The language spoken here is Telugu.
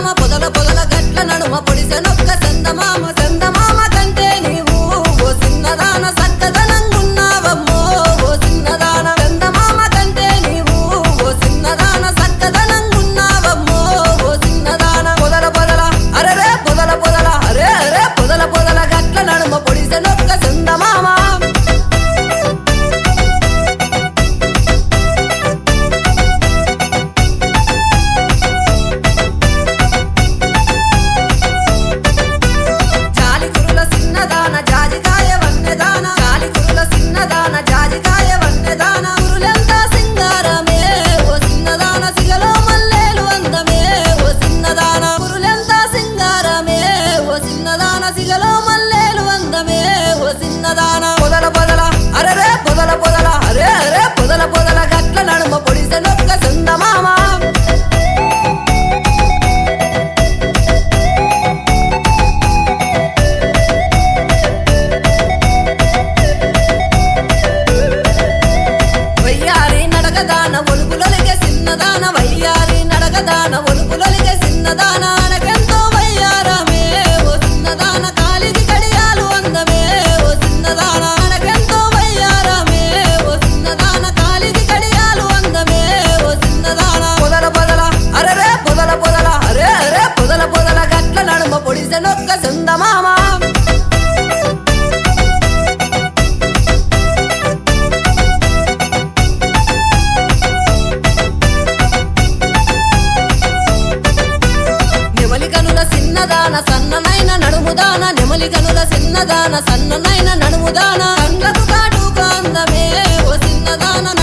పొదల పొదల గట్ల నడుమ పొడిసెనొక్క చందమామ చందమామ కంటే నీవు ఓ చిన్నదాన సక్కదనంగున్నావమ్మో ఓ చిన్నదాన చందమామ కంటే నీవు ఓ చిన్నదాన సక్కదనంగున్నావమ్మో ఓ చిన్నదాన పొదల పొదల అరెరే పొదల పొదల అరే అరే పొదల పొదల గట్ల నడుమ పొడిసెనొక్క చందమామ జాలికురుల సిన్నదాన జాజికాయ వన్నెదాన జాలికురుల సిన్నదాన జాజికాయ వన్నెదాన కురులంతా సింగారమే ఓ సిన్నదాన సిగలో మల్లేలు అందమే ఓ సిన్నదాన కురులంతా సింగారమే ఓ సిన్నదాన సిగలో మల్లేలు అందమే ఓ సిన్నదాన పొదల పొదల అరెరే పొదల పొదల అరే అరే పొదల పొదల గట్ల నడుమ పొడిసెనొక్క చందమామ వయ్యారి నడకదాన ఒలుపులొలిగే చిన్నదాన వయ్యారి నడకదాన ఒలుపులొలిగే చిన్నదాన అనకెంతో వయ్యారమే ఓ చిన్నదాన కాలికి కడియాలు అందమే ఓ చిన్నదాన అనకెంతో వయ్యారమే ఓ చిన్నదాన కాలికి కడియాలు అందమే ఓ చిన్నదాన పొదల పొదల అరెరే పొదల పొదల అరే అరే పొదల పొదల గట్ల నడుమ పొడిసెనొక్క చందమామ నెమలికనుల సిన్నదాన సన్ననైన నడుముదాన నెమలికనుల సిన్నదాన సన్ననైన నడుముదాన కండ్లకు కాటుక అందమే ఓ సిన్నదాన